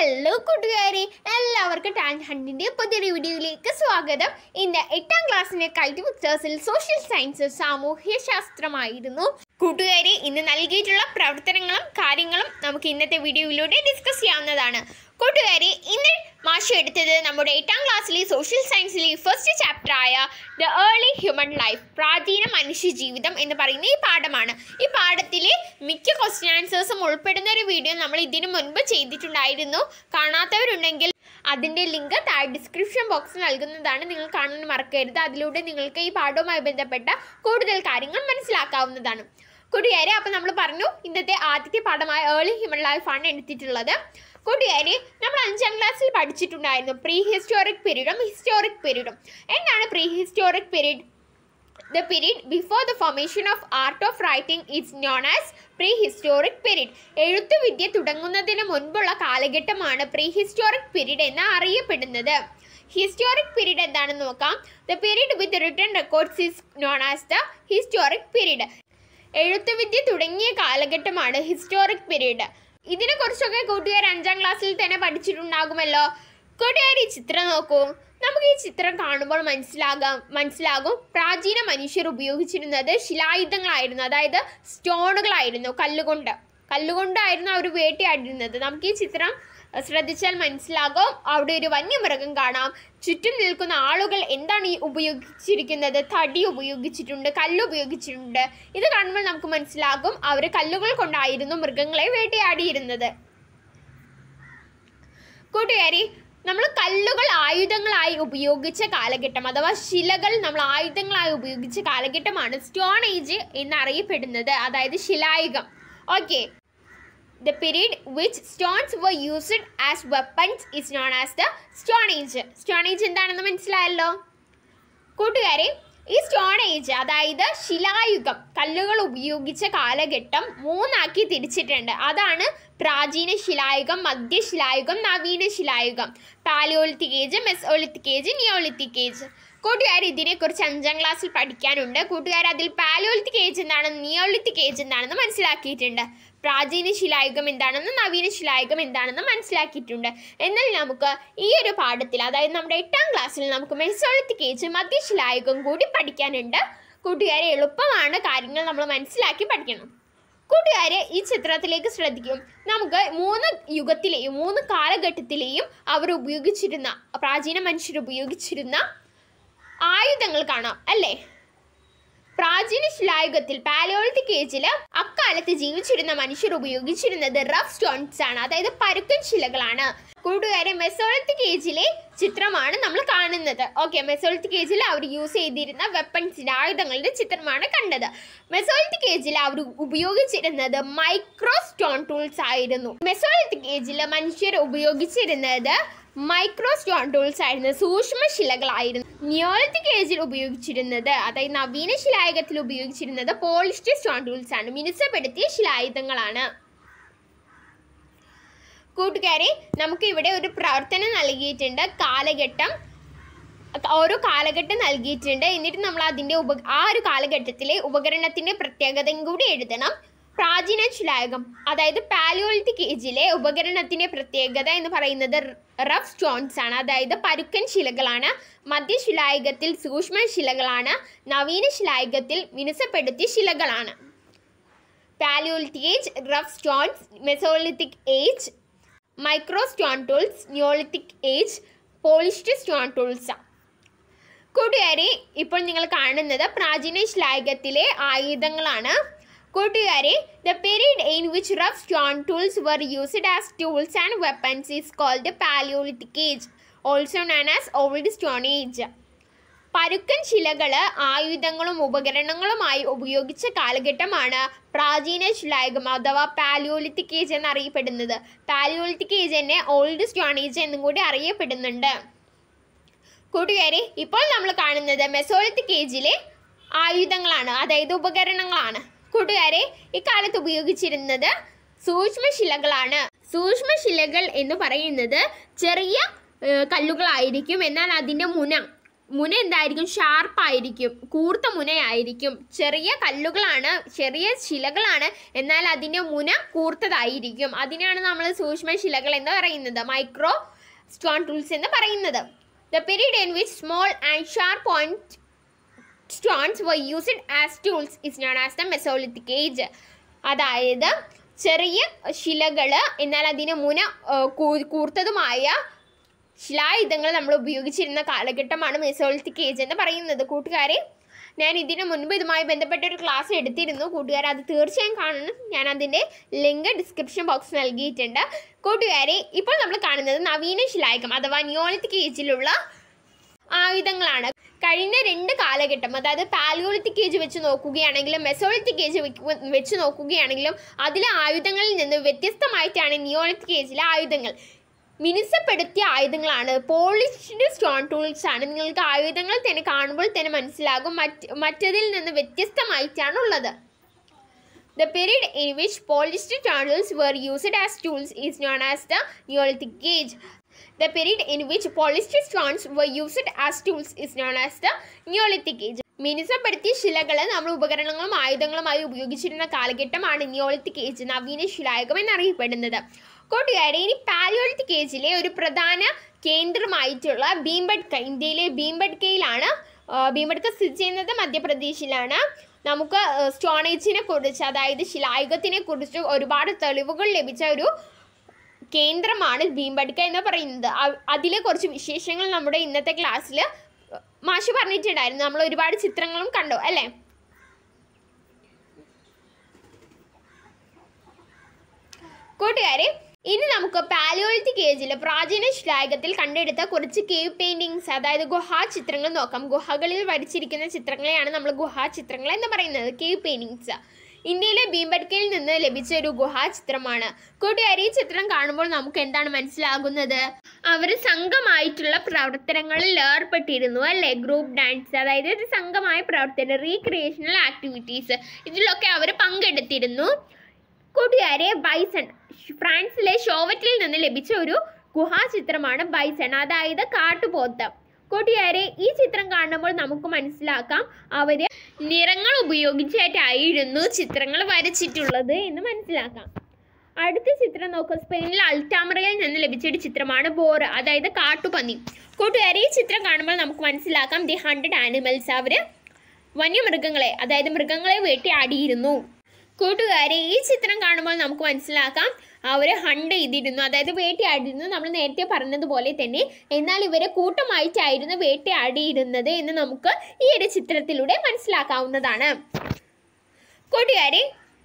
Hello കൂട്ടുകാരെ എല്ലാവർക്കും talent ഹണ്ടിന്റെ പുതിയൊരു വീഡിയോയിലേക്ക് സ്വാഗതം ഇന്ന് എട്ടാം ക്ലാസ്സിലെ കൈറ്റ് പിക്ചേഴ്സിൽ സോഷ്യൽ സയൻസ് സാമൂഹ്യ ശാസ്ത്രമായിരുന്നു കൂട്ടുകാരെ ഇന്ന് നൽകിയിട്ടുള്ള പ്രവർത്തനങ്ങളും കാര്യങ്ങളും നമുക്ക് ഇന്നത്തെ വീഡിയോയിലൂടെ ഡിസ്കസ് ചെയ്യാവുന്നതാണ് കൂട്ടുകാരെ ഇന്ന് മാഷ് എടുത്തത് നമ്മുടെ എട്ടാം ക്ലാസ്സിലെ സോഷ്യൽ സയൻസിലെ ഫസ്റ്റ് ചാപ്റ്റർ ആയ ദ ഏർലി ഹ്യൂമൻ ലൈഫ് പ്രാചീന മനുഷ്യ ജീവിതം എന്ന് പറയുന്ന ഈ പാഠമാണ് ഈ പാഠത്തിലെ മിക്ക ക്വസ്റ്റ്യൻ ആൻസേഴ്സും ഉൾപ്പെടുന്ന ഒരു വീഡിയോ നമ്മൾ ഇതിനു മുൻപ് ചെയ്തിട്ടുണ്ടായിരുന്നു കാണാത്തവരുണ്ടെങ്കിൽ അതിൻ്റെ ലിങ്ക് താഴെ ഡിസ്ക്രിപ്ഷൻ ബോക്സിൽ നൽകുന്നതാണ് നിങ്ങൾ കാണാൻ മറക്കരുത് അതിലൂടെ നിങ്ങൾക്ക് ഈ പാഠവുമായി ബന്ധപ്പെട്ട കൂടുതൽ കാര്യങ്ങൾ മനസ്സിലാക്കാവുന്നതാണ് കൂട്ടുകാരെ അപ്പം നമ്മൾ പറഞ്ഞു ഇന്നത്തെ ആദ്യത്തെ പാഠമായ ഏർലി ഹ്യൂമൻ ലൈഫാണ് എടുത്തിട്ടുള്ളത് കൂട്ടുകാരെ നമ്മൾ അഞ്ചാം ക്ലാസ്സിൽ പഠിച്ചിട്ടുണ്ടായിരുന്നു പ്രീ ഹിസ്റ്റോറിക് പീരീഡും ഹിസ്റ്റോറിക് പീരീഡും എന്താണ് prehistoric period The period before the formation of art of writing is known as prehistoric period. എഴുത്തുവിദ്യ തുടങ്ങുന്നതിന് മുൻപുള്ള കാലഘട്ടമാണ് പ്രീഹിസ്റ്റോറിക് പീരീഡ് എന്ന് അറിയപ്പെടുന്നത് ഹിസ്റ്റോറിക് പീരീഡ് എന്താണെന്ന് നോക്കാം the period with written records is known as the historic period എഴുത്തുവിദ്യ തുടങ്ങിയ കാലഘട്ടമാണ് ഹിസ്റ്റോറിക് പീരീഡ് ഇതിനെക്കുറിച്ചൊക്കെ കൂട്ടുകാർ അഞ്ചാം ക്ലാസ്സിൽ തന്നെ പഠിച്ചിട്ടുണ്ടാകുമല്ലോ കൂട്ടുകാർ ഈ ചിത്രം നോക്കൂ നമുക്ക് ഈ ചിത്രം കാണുമ്പോൾ മനസ്സിലാകാം മനസ്സിലാകും പ്രാചീന മനുഷ്യർ ഉപയോഗിച്ചിരുന്നത് ശിലായുധങ്ങളായിരുന്നു അതായത് സ്റ്റോണുകളായിരുന്നു കല്ലുകൊണ്ട് കല്ലുകൊണ്ടായിരുന്നു അവർ വേട്ടയാടിരുന്നത് നമുക്ക് ഈ ചിത്രം ശ്രദ്ധിച്ചാൽ മനസ്സിലാകും അവിടെ ഒരു വന്യമൃഗം കാണാം ചുറ്റും നിൽക്കുന്ന ആളുകൾ എന്താണ് ഈ ഉപയോഗിച്ചിരിക്കുന്നത് തടി ഉപയോഗിച്ചിട്ടുണ്ട് കല്ല് ഉപയോഗിച്ചിട്ടുണ്ട് ഇത് കാണുമ്പോൾ നമുക്ക് മനസ്സിലാകും അവർ കല്ലുകൾ കൊണ്ടായിരുന്നു മൃഗങ്ങളെ വേട്ടയാടിയിരുന്നത് കൂട്ടുകാരി നമ്മൾ കല്ലുകൾ ആയുധങ്ങളായി ഉപയോഗിച്ച കാലഘട്ടം അഥവാ ശിലകൾ നമ്മൾ ആയുധങ്ങളായി ഉപയോഗിച്ച കാലഘട്ടമാണ് സ്റ്റോൺ ഏജ് എന്നറിയപ്പെടുന്നത് അതായത് ശിലായുഗം okay the period which stones were used as weapons is known as the stone age stone age എന്താണെന്ന് മനസ്സിലായല്ലോ കൂട്ടുകാരെ ഈ സ്റ്റോൺ ഏജ് അതായത് ശിലായുഗം കല്ലുകൾ ഉപയോഗിച്ച കാലഘട്ടം മൂന്നാക്കി തിരിച്ചിട്ടുണ്ട് അതാണ് പ്രാചീന ശിലായുഗം മധ്യശിലായുഗം നവീന ശിലായുഗം palaeolithic age mesolithic age neolithic age കൂട്ടുകാർ ഇതിനെക്കുറിച്ച് അഞ്ചാം ക്ലാസ്സിൽ പഠിക്കാനുണ്ട് കൂട്ടുകാർ അതിൽ പാലിയോളിത്തിക് ഏജ് എന്താണെന്ന് നിയോളിത്തിക് ഏജ് എന്താണെന്ന് മനസ്സിലാക്കിയിട്ടുണ്ട് പ്രാചീന ശിലായുഗം എന്താണെന്ന് നവീന ശിലായുഗം എന്താണെന്ന് മനസ്സിലാക്കിയിട്ടുണ്ട് എന്നാൽ നമുക്ക് ഈ ഒരു പാഠത്തിൽ അതായത് നമ്മുടെ എട്ടാം ക്ലാസ്സിൽ നമുക്ക് മെസോളിത്തിക് ഏജ് മധ്യശിലായുഗം കൂടി പഠിക്കാനുണ്ട് കൂട്ടുകാരെ എളുപ്പമാണ് കാര്യങ്ങൾ നമ്മൾ മനസ്സിലാക്കി പഠിക്കണം കൂട്ടുകാരെ ഈ ചിത്രത്തിലേക്ക് ശ്രദ്ധിക്കും നമുക്ക് മൂന്ന് യുഗത്തിലെയും മൂന്ന് കാലഘട്ടത്തിലെയും അവർ ഉപയോഗിച്ചിരുന്ന പ്രാചീന മനുഷ്യർ ഉപയോഗിച്ചിരുന്ന ആയുധങ്ങൾ കാണാം അല്ലേ പ്രാചീന ശിലായുഗത്തിൽ പാലിയോളിത്തിക് ഏജിൽ അക്കാലത്ത് ജീവിച്ചിരുന്ന മനുഷ്യർ ഉപയോഗിച്ചിരുന്നത് റഫ് സ്റ്റോൺസ് ആണ് അതായത് പരുക്കൻ ശിലകളാണ് കൂട്ടുകാരെ മെസോളിത്തിക് ഏജിലെ ചിത്രമാണ് നമ്മൾ കാണുന്നത് ഓക്കെ മെസോളിത്തിക് ഏജിൽ അവർ യൂസ് ചെയ്തിരുന്ന വെപ്പൺസിന്റെ ആയുധങ്ങളുടെ ചിത്രമാണ് കണ്ടത് മെസോളിത്തിക് ഏജിൽ അവർ ഉപയോഗിച്ചിരുന്നത് മൈക്രോ സ്റ്റോൺ ടൂൾസ് ആയിരുന്നു മെസോളിത്തിക് ഏജിൽ മനുഷ്യർ ഉപയോഗിച്ചിരുന്നത് മൈക്രോ സ്റ്റോൺ ടൂൾസ് ആയിരുന്നു സൂക്ഷ്മ ശിലകളായിരുന്നു നിയോളിത്തിക് ഏജിൽ ഉപയോഗിച്ചിരുന്നത് അതായത് നവീന ശിലായുഗത്തിൽ ഉപയോഗിച്ചിരുന്നത് പോളിഷ്ഡ് സ്റ്റോൺ ടൂൾസ് ആണ് മിനുസപ്പെടുത്തിയ ശിലായുധങ്ങളാണ് കൂട്ടുകാരെ നമുക്ക് ഇവിടെ ഒരു പ്രവർത്തനം നൽകിയിട്ടുണ്ട് കാലഘട്ടം ഓരോ കാലഘട്ടം നൽകിയിട്ടുണ്ട് എന്നിട്ട് നമ്മൾ അതിൻ്റെ ഉപ ആ ഒരു കാലഘട്ടത്തിലെ ഉപകരണത്തിൻ്റെ പ്രത്യേകതയും കൂടി എഴുതണം പ്രാചീന ശിലായുഗം അതായത് പാലിയോളിത്തിക് ഏജിലെ ഉപകരണത്തിൻ്റെ പ്രത്യേകത എന്ന് പറയുന്നത് റഫ് സ്റ്റോൺസ് ആണ് അതായത് പരുക്കൻ ശിലകളാണ് മധ്യശിലായുഗത്തിൽ സൂക്ഷ്മ ശിലകളാണ് നവീന ശിലായുഗത്തിൽ മിനുസപ്പെടുത്തിയ ശിലകളാണ് palaeolithic age rough stones mesolithic age micro stone tools neolithic age polished stone tools കൂട്ടുകാരെ ഇപ്പോൾ നിങ്ങൾ കാണുന്നത് പ്രാചീന ശിലായുഗത്തിലെ ആയുധങ്ങളാണ് കൂട്ടുകാരെ the period in which rough stone tools were used as tools and weapons is called palaeolithic age also known as old stone age പരുക്കൻ ശിലകൾ ആയുധങ്ങളും ഉപകരണങ്ങളുമായി ഉപയോഗിച്ച കാലഘട്ടമാണ് പ്രാചീന ശിലായുഗം അഥവാ പാലിയോളിത്തിക് ഏജ് എന്നറിയപ്പെടുന്നത് പാലിയോളിത്തിക് ഏജ് തന്നെ ഓൾഡ് സ്റ്റോൺ ഏജ് എന്നും കൂടി അറിയപ്പെടുന്നുണ്ട് കൂട്ടുകാരെ ഇപ്പോൾ നമ്മൾ കാണുന്നത് മെസോളിത്തിക് ഏജിലെ ആയുധങ്ങളാണ് അതായത് ഉപകരണങ്ങളാണ് കൂട്ടുകാരെ ഇക്കാലത്ത് ഉപയോഗിച്ചിരുന്നത് സൂക്ഷ്മശിലകളാണ് സൂക്ഷ്മശിലകൾ എന്ന് പറയുന്നത് ചെറിയ ഏഹ്, കല്ലുകളായിരിക്കും എന്നാൽ അതിൻ്റെ മുന മുന എന്തായിരിക്കും ഷാർപ്പായിരിക്കും കൂർത്ത മുനയായിരിക്കും ചെറിയ കല്ലുകളാണ് ചെറിയ ശിലകളാണ് എന്നാൽ അതിൻ്റെ മുന കൂർത്തതായിരിക്കും അതിനെയാണ് നമ്മൾ സൂക്ഷ്മ ശിലകൾ എന്ന് പറയുന്നത് മൈക്രോ സ്റ്റോൺ ടൂൾസ് എന്ന് പറയുന്നത് the period in which small and sharp point stones were used as tools is known as the Mesolithic age അതായത് ചെറിയ ശിലകൾ എന്നാൽ അതിന് മുന ആ, കൂ- കൂർത്തതുമായ ശിലായുധങ്ങൾ നമ്മൾ ഉപയോഗിച്ചിരുന്ന കാലഘട്ടമാണ് മെസോളിത്തിക് ഏജ് എന്ന് പറയുന്നത് കൂട്ടുകാരെ ഞാൻ ഇതിനു മുൻപ് ഇതുമായി ബന്ധപ്പെട്ട ഒരു ക്ലാസ് എടുത്തിരുന്നു കൂട്ടുകാർ അത് തീർച്ചയായും കാണണം ഞാൻ അതിൻ്റെ ലിങ്ക് ഡിസ്ക്രിപ്ഷൻ ബോക്സ് നൽകിയിട്ടുണ്ട് കൂട്ടുകാരെ ഇപ്പോൾ നമ്മൾ കാണുന്നത് നവീന ശിലായുഗം അഥവാ നിയോളിത്തിക് ഏജിലുള്ള ആയുധങ്ങളാണ് കഴിഞ്ഞ രണ്ട് കാലഘട്ടം അതായത് പാലിയോളിത്തിക് ഏജ് വെച്ച് നോക്കുകയാണെങ്കിലും മെസോളിത്തിക് ഏജ് വെച്ച് നോക്കുകയാണെങ്കിലും അതിലെ ആയുധങ്ങളിൽ നിന്ന് വ്യത്യസ്തമായിട്ടാണ് നിയോളിത്തിക് ഏജിലെ ആയുധങ്ങൾ മിനുസപ്പെടുത്തിയ ആയുധങ്ങളാണ് പോളിഷ്ഡ് സ്റ്റോൺ ടൂൾസ് ആണ് നിങ്ങൾക്ക് ആയുധങ്ങൾ തന്നെ കാണുമ്പോൾ തന്നെ മനസ്സിലാകും മറ്റ് മറ്റതിൽ നിന്ന് വ്യത്യസ്തമായിട്ടാണ് ഉള്ളത് The period in which polished tools were used as tools is known as the Neolithic Age. The period in which polished stones were used as tools is known as the Neolithic Age. മിനുസപ്പെടുത്തിയ ശിലകൾ നമ്മൾ ഉപകരണങ്ങളും ആയുധങ്ങളുമായി ഉപയോഗിച്ചിരുന്ന കാലഘട്ടമാണ് Neolithic age നവീന ശിലായുഗം എന്നറിയപ്പെടുന്നത് കൂട്ടുകാരെ ഇനി Palaeolithic ഏജിലെ ഒരു പ്രധാന കേന്ദ്രമായിട്ടുള്ള ഭീംബഡ്ക ഇന്ത്യയിലെ ഭീംബഡ്കയിലാണ് ആ, ഭീംബഡ്ക സ്ഥിതി ചെയ്യുന്നത് മധ്യപ്രദേശിലാണ് നമുക്ക് സ്റ്റോൺ ഏജിനെ കുറിച്ച് അതായത് ശിലായുഗത്തിനെ കുറിച്ച് ഒരുപാട് തെളിവുകൾ ലഭിച്ച ഒരു കേന്ദ്രമാണ് ഭീംബഡ്ക എന്ന് പറയുന്നത് അ- അതിലെ കുറച്ച് വിശേഷങ്ങൾ നമ്മുടെ ഇന്നത്തെ ക്ലാസ്സിൽ മാഷ് പറഞ്ഞിട്ടുണ്ടായിരുന്നു നമ്മൾ ഒരുപാട് ചിത്രങ്ങളും കണ്ടു അല്ലേ കൂട്ടുകാരെ ഇനി നമുക്ക് പാലിയോളിത്തിക് ഏജിൽ പ്രാചീന ശിലായുഗത്തിൽ കണ്ടെടുത്ത കുറച്ച് കേവ് പെയിന്റിങ്സ് അതായത് ഗുഹാ ചിത്രങ്ങൾ നോക്കാം ഗുഹകളിൽ വരച്ചിരിക്കുന്ന ചിത്രങ്ങളെയാണ് നമ്മൾ ഗുഹാ ചിത്രങ്ങൾ എന്ന് പറയുന്നത് കേവ് പെയിന്റിങ്സ് ഇന്ത്യയിലെ ഭീംബഡ്കയിൽ നിന്ന് ലഭിച്ച ഒരു ഗുഹാ ചിത്രമാണ് കൂട്ടുകാരി ഈ ചിത്രം കാണുമ്പോൾ നമുക്ക് എന്താണ് മനസ്സിലാകുന്നത് അവർ സംഘമായിട്ടുള്ള പ്രവർത്തനങ്ങളിൽ ഏർപ്പെട്ടിരുന്നു അല്ലേ ഗ്രൂപ്പ് ഡാൻസ് അതായത് ഒരു സംഘമായ പ്രവർത്തനം റീക്രിയേഷണൽ ആക്ടിവിറ്റീസ് ഇതിലൊക്കെ അവർ പങ്കെടുത്തിരുന്നു കൂട്ടുകാരെ ബൈസൺ ഫ്രാൻസിലെ ഷോവറ്റിൽ നിന്ന് ലഭിച്ച ഒരു ഗുഹാചിത്രമാണ് ബൈസൺ അതായത് കാട്ടുപോത്ത് കൂട്ടുകാരെ ഈ ചിത്രം കാണുമ്പോൾ നമുക്ക് മനസ്സിലാക്കാം അവര് നിറങ്ങൾ ഉപയോഗിച്ചിട്ടായിരുന്നു ചിത്രങ്ങൾ വരച്ചിട്ടുള്ളത് എന്ന് മനസ്സിലാക്കാം അടുത്ത ചിത്രം നോക്കുക സ്പെയിനിലെ അൾട്ടാമറയിൽ നിന്ന് ലഭിച്ച ഒരു ചിത്രമാണ് ബോർ അതായത് കാട്ടുപന്നി കൂട്ടുകാരെ ഈ ചിത്രം കാണുമ്പോൾ നമുക്ക് മനസ്സിലാക്കാം ദി ഹൺഡ്രഡ് ആനിമൽസ് അവര് വന്യമൃഗങ്ങളെ അതായത് മൃഗങ്ങളെ വേട്ടയാടിയിരുന്നു കൂട്ടുകാരെ ഈ ചിത്രം കാണുമ്പോൾ നമുക്ക് മനസ്സിലാക്കാം അവർ ഹണ്ട് ചെയ്തിരുന്നു അതായത് വേട്ടയാടിയിരുന്നു നമ്മൾ നേരത്തെ പറഞ്ഞതുപോലെ തന്നെ എന്നാൽ ഇവരെ കൂട്ടമായിട്ടായിരുന്നു വേട്ടയാടിയിരുന്നത് എന്ന് നമുക്ക് ഈ ഒരു ചിത്രത്തിലൂടെ മനസ്സിലാക്കാവുന്നതാണ് കൂട്ടുകാരെ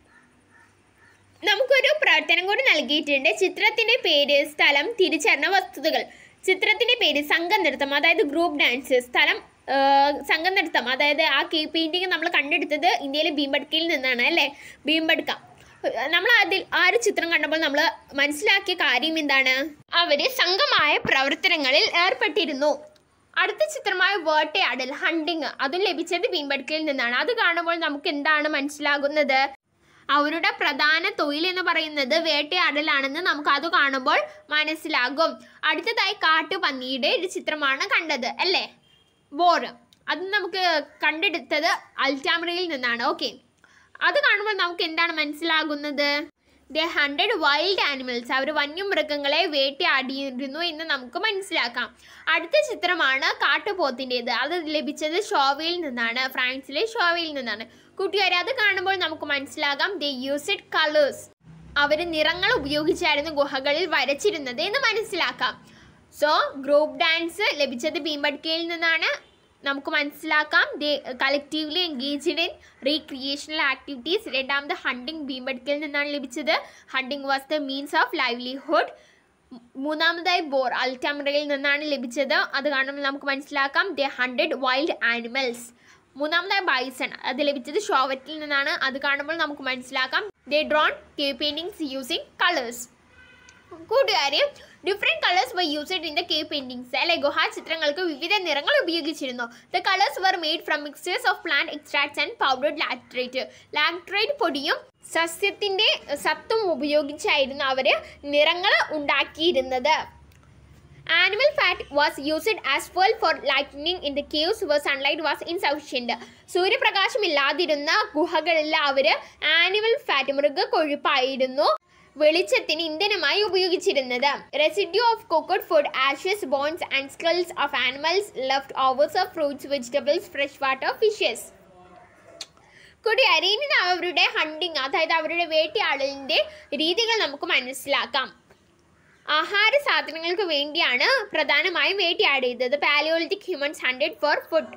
നമുക്കൊരു പ്രവർത്തനം കൂടി നൽകിയിട്ടുണ്ട് ചിത്രത്തിന്റെ പേര് സ്ഥലം തിരിച്ചറിഞ്ഞ വസ്തുതകൾ ചിത്രത്തിന്റെ പേര് സംഘനൃത്തം അതായത് ഗ്രൂപ്പ് ഡാൻസ് സ്ഥലം ആ, സംഘനൃത്തം അതായത് ആ കീ പെയിന്റിങ് നമ്മൾ കണ്ടെടുത്തത് ഇന്ത്യയിലെ ഭീംബഡ്കയിൽ നിന്നാണ് അല്ലേ ഭീംബഡ്ക നമ്മൾ അതിൽ ആ ഒരു ചിത്രം കണ്ടപ്പോൾ നമ്മൾ മനസ്സിലാക്കിയ കാര്യം എന്താണ് അവര് സംഘമായ പ്രവർത്തനങ്ങളിൽ ഏർപ്പെട്ടിരുന്നു അടുത്ത ചിത്രമായ വേട്ടയാടൽ ഹണ്ടിങ് അതും ലഭിച്ചത് ഭീംബഡ്കയിൽ നിന്നാണ് അത് കാണുമ്പോൾ നമുക്ക് എന്താണ് മനസ്സിലാകുന്നത് അവരുടെ പ്രധാന തൊഴിൽ എന്ന് പറയുന്നത് വേട്ടയാടലാണെന്ന് നമുക്ക് അത് കാണുമ്പോൾ മനസ്സിലാകും അടുത്തതായി കാട്ടുപന്നിയുടെ ഒരു ചിത്രമാണ് കണ്ടത് അല്ലേ ബോർ അത് നമുക്ക് കണ്ടെടുത്തത് അൽറ്റാമറയിൽ നിന്നാണ് ഓക്കെ അത് കാണുമ്പോൾ നമുക്ക് എന്താണ് മനസ്സിലാകുന്നത് ദ ഹൺഡ്രഡ് വൈൽഡ് ആനിമൽസ് അവർ വന്യമൃഗങ്ങളെ വേട്ടയാടിയിരുന്നു എന്ന് നമുക്ക് മനസ്സിലാക്കാം അടുത്ത ചിത്രമാണ് കാട്ടുപോത്തിൻ്റെത് അത് ലഭിച്ചത് ഷോവയിൽ നിന്നാണ് ഫ്രാൻസിലെ ഷോവയിൽ നിന്നാണ് കൂട്ടുകാരെ അത് കാണുമ്പോൾ നമുക്ക് മനസ്സിലാകാം ദ യൂസ്ഡ് കളേഴ്സ് അവർ നിറങ്ങൾ ഉപയോഗിച്ചായിരുന്നു ഗുഹകളിൽ വരച്ചിരുന്നത് എന്ന് മനസ്സിലാക്കാം സോ ഗ്രൂപ്പ് ഡാൻസ് ലഭിച്ചത് ഭീമഡ്കയിൽ നിന്നാണ് നമുക്ക് മനസ്സിലാക്കാം they collectively engaged in recreational activities രണ്ടാമത് ഹണ്ടിങ് ഭീമഡ്കയിൽ നിന്നാണ് ലഭിച്ചത് hunting was the means of livelihood മൂന്നാമതായി ബോർ അൽറ്റാമറയിൽ നിന്നാണ് ലഭിച്ചത് അത് കാണുമ്പോൾ നമുക്ക് മനസ്സിലാക്കാം ദ ഹൺഡ്രഡ് വൈൽഡ് ആനിമൽസ് മൂന്നാമതായി ബൈസൺ അത് ലഭിച്ചത് ഷോവറ്റിൽ നിന്നാണ് അത് കാണുമ്പോൾ നമുക്ക് മനസ്സിലാക്കാം they drew cave paintings using colours കൂട്ടുകാരെ different colours were used in the cave paintings അല്ലെ ഗുഹാ ചിത്രങ്ങൾക്ക് വിവിധ നിറങ്ങൾ ഉപയോഗിച്ചിരുന്നു the colours were made from mixtures of plant extracts and powdered laterite laterite പൊടിയും സസ്യത്തിൻ്റെ സത്തും ഉപയോഗിച്ചായിരുന്നു അവർ നിറങ്ങൾ ഉണ്ടാക്കിയിരുന്നത് Animal fat was used as fuel for lighting in the caves where sunlight was insufficient. സൂര്യപ്രകാശമില്ലാതിരുന്ന ഗുഹകളിൽ അവർ ആനിമൽ ഫാറ്റ് മൃഗക്കൊഴുപ്പായിരുന്നു വെളിച്ചത്തിന് ഇന്ധനമായി ഉപയോഗിച്ചിരുന്നത് residue of cooked food ashes bones and skulls of animals leftovers of fruits vegetables fresh water fishes കൂട്ടുകാരി ഇനി അവരുടെ ഹണ്ടിങ് അതായത് അവരുടെ വേട്ടയാടലിൻ്റെ രീതികൾ നമുക്ക് മനസ്സിലാക്കാം ആഹാര സാധനങ്ങൾക്ക് വേണ്ടിയാണ് പ്രധാനമായും വേട്ടയാടിയത് palaeolithic humans hunted for food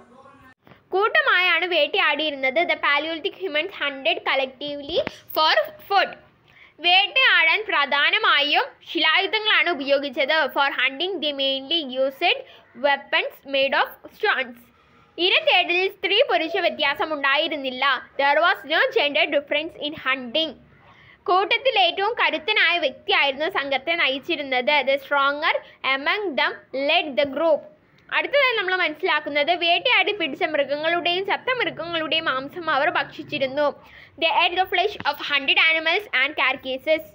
കൂട്ടമായാണ് വേട്ടയാടിയിരുന്നത് the palaeolithic humans hunted collectively for food വേട്ടയാടാൻ പ്രധാനമായും ശിലായുധങ്ങളാണ് ഉപയോഗിച്ചത് for hunting they mainly used weapons made of stones ഇരതേടലിൽ സ്ത്രീ പുരുഷ വ്യത്യാസം ഉണ്ടായിരുന്നില്ല there was no gender difference in hunting കൂട്ടത്തിൽ ഏറ്റവും കരുത്തനായ വ്യക്തിയായിരുന്നു സംഘത്തെ നയിച്ചിരുന്നത് the stronger among them led the group അടുത്തതായി നമ്മൾ മനസ്സിലാക്കുന്നത് വേട്ടയാടി പിടിച്ച മൃഗങ്ങളുടെയും ചത്ത മൃഗങ്ങളുടെയും മാംസം അവർ ഭക്ഷിച്ചിരുന്നു they Ed the flesh of hunted animals and carcasses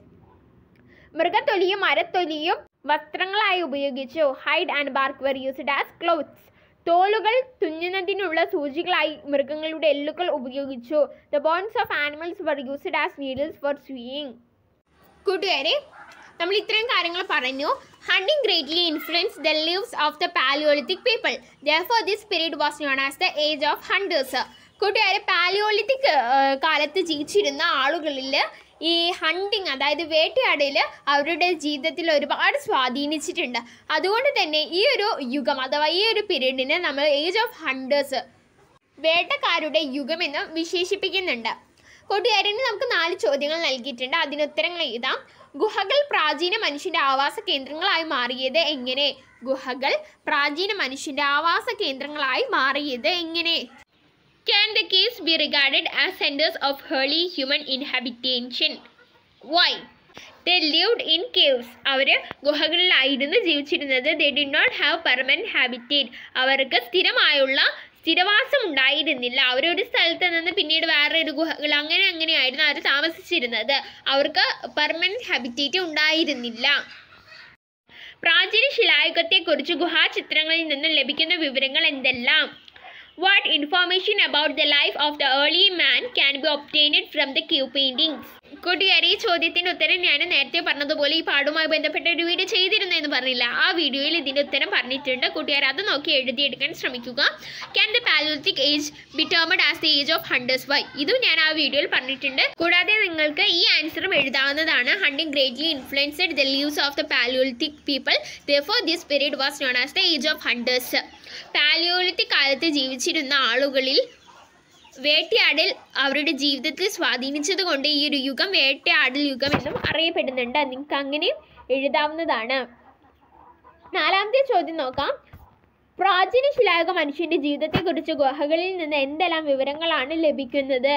മൃഗത്തൊലിയും മരത്തൊലിയും വസ്ത്രങ്ങളായി ഉപയോഗിച്ചു hide and bark were used as clothes തോലുകൾ തുന്നുന്നതിനുള്ള സൂചികളായി മൃഗങ്ങളുടെ എല്ലുകൾ ഉപയോഗിച്ചു the bones of animals were used as needles for sewing കൂട്ടുകാരെ നമ്മൾ ഇത്രയും കാര്യങ്ങൾ പറഞ്ഞു hunting greatly influence the lives of the palaeolithic people therefore this period was known as the age of hunters കൂട്ടുകാരെ പാലിയോളിത്തിക് കാലത്ത് ജീവിച്ചിരുന്ന ആളുകളിൽ ഈ ഹണ്ടിങ് അതായത് വേട്ടയാടൽ അവരുടെ ജീവിതത്തിൽ ഒരുപാട് സ്വാധീനിച്ചിട്ടുണ്ട് അതുകൊണ്ട് തന്നെ ഈ ഒരു യുഗം അഥവാ ഈ ഒരു പീരീഡിനെ നമ്മൾ ഏജ് ഓഫ് ഹണ്ടേഴ്സ് വേട്ടക്കാരുടെ യുഗമെന്ന് വിശേഷിപ്പിക്കുന്നുണ്ട് കൂട്ടുകാരന് നമുക്ക് നാല് ചോദ്യങ്ങൾ നൽകിയിട്ടുണ്ട് അതിന് ഉത്തരങ്ങൾ എഴുതാം ഗുഹകൾ പ്രാചീന മനുഷ്യന്റെ ആവാസ കേന്ദ്രങ്ങളായി മാറിയത് എങ്ങനെ ഗുഹകൾ പ്രാചീന മനുഷ്യന്റെ ആവാസ കേന്ദ്രങ്ങളായി മാറിയത് എങ്ങനെ Can the caves be regarded as centers of early human inhabitation? Why? They lived in caves. അവർ ഗുഹകളിലായിരുന്നു ജീവിച്ചിരുന്നത് they did not have permanent habitat അവർക്ക് സ്ഥിരമായുള്ള സ്ഥിരവാസം ഉണ്ടായിരുന്നില്ല അവരൊരു സ്ഥലത്ത് നിന്ന് പിന്നീട് വേറൊരു ഗുഹകൾ അങ്ങനെ അങ്ങനെയായിരുന്നു അവർ താമസിച്ചിരുന്നത് അവർക്ക് പെർമനൻറ്റ് ഹാബിറ്റേറ്റ് ഉണ്ടായിരുന്നില്ല പ്രാചീന ശിലായുഗത്തെക്കുറിച്ച് ഗുഹാചിത്രങ്ങളിൽ നിന്നും ലഭിക്കുന്ന വിവരങ്ങൾ എന്തെല്ലാം What information about the life of the early man can be obtained from the cave paintings? കൂട്ടുകാരി ഈ ചോദ്യത്തിന് ഉത്തരം ഞാൻ നേരത്തെ പറഞ്ഞതുപോലെ ഈ പാടുമായി ബന്ധപ്പെട്ട ഒരു വീഡിയോ ചെയ്തിരുന്നു എന്ന് പറഞ്ഞില്ല ആ വീഡിയോയിൽ ഇതിൻ്റെ ഉത്തരം പറഞ്ഞിട്ടുണ്ട് കൂട്ടുകാർ അത് നോക്കി എഴുതിയെടുക്കാൻ ശ്രമിക്കുക can the palaeolithic age be termed as the age of hunters why ഇതും ഞാൻ ആ വീഡിയോയിൽ പറഞ്ഞിട്ടുണ്ട് കൂടാതെ നിങ്ങൾക്ക് ഈ ആൻസറും എഴുതാവുന്നതാണ് hunting greatly influenced the lives of the palaeolithic people therefore this period was known as the age of hunters palaeolithic കാലത്ത് ജീവിച്ചിരുന്ന ആളുകളിൽ വേട്ടയാടൽ അവരുടെ ജീവിതത്തിൽ സ്വാധീനിച്ചത് കൊണ്ട് ഈ ഒരു യുഗം വേട്ടയാടൽ യുഗം എന്നും അറിയപ്പെടുന്നുണ്ട് നിങ്ങൾക്ക് അങ്ങനെയും എഴുതാവുന്നതാണ് നാലാമത്തെ ചോദ്യം നോക്കാം പ്രാചീന ശിലായുഗ മനുഷ്യന്റെ ജീവിതത്തെക്കുറിച്ച് ഗുഹകളിൽ നിന്ന് എന്തെല്ലാം വിവരങ്ങളാണ് ലഭിക്കുന്നത്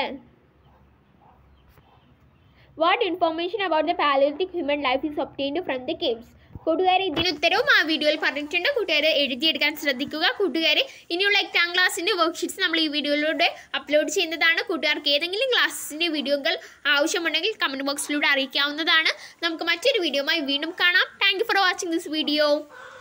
what information about the palaeolithic human life is obtained from the caves കൂട്ടുകാരെ ഇതിന് ഉത്തരവും ആ വീഡിയോയിൽ പറഞ്ഞിട്ടുണ്ട് കൂട്ടുകാരെ എഴുതിയെടുക്കാൻ ശ്രദ്ധിക്കുക കൂട്ടുകാരെ ഇനിയുള്ള എട്ടാം ക്ലാസ്സിൻ്റെ വർക്ക്ഷീറ്റ്സ് നമ്മൾ ഈ വീഡിയോയിലൂടെ അപ്ലോഡ് ചെയ്യുന്നതാണ് കൂട്ടുകാർക്ക് ഏതെങ്കിലും ക്ലാസ്സിൻ്റെ വീഡിയോകൾ ആവശ്യമുണ്ടെങ്കിൽ കമൻറ്റ് ബോക്സിലൂടെ അറിയിക്കാവുന്നതാണ് നമുക്ക് മറ്റൊരു വീഡിയോയുമായി വീണ്ടും കാണാം thank for watching this video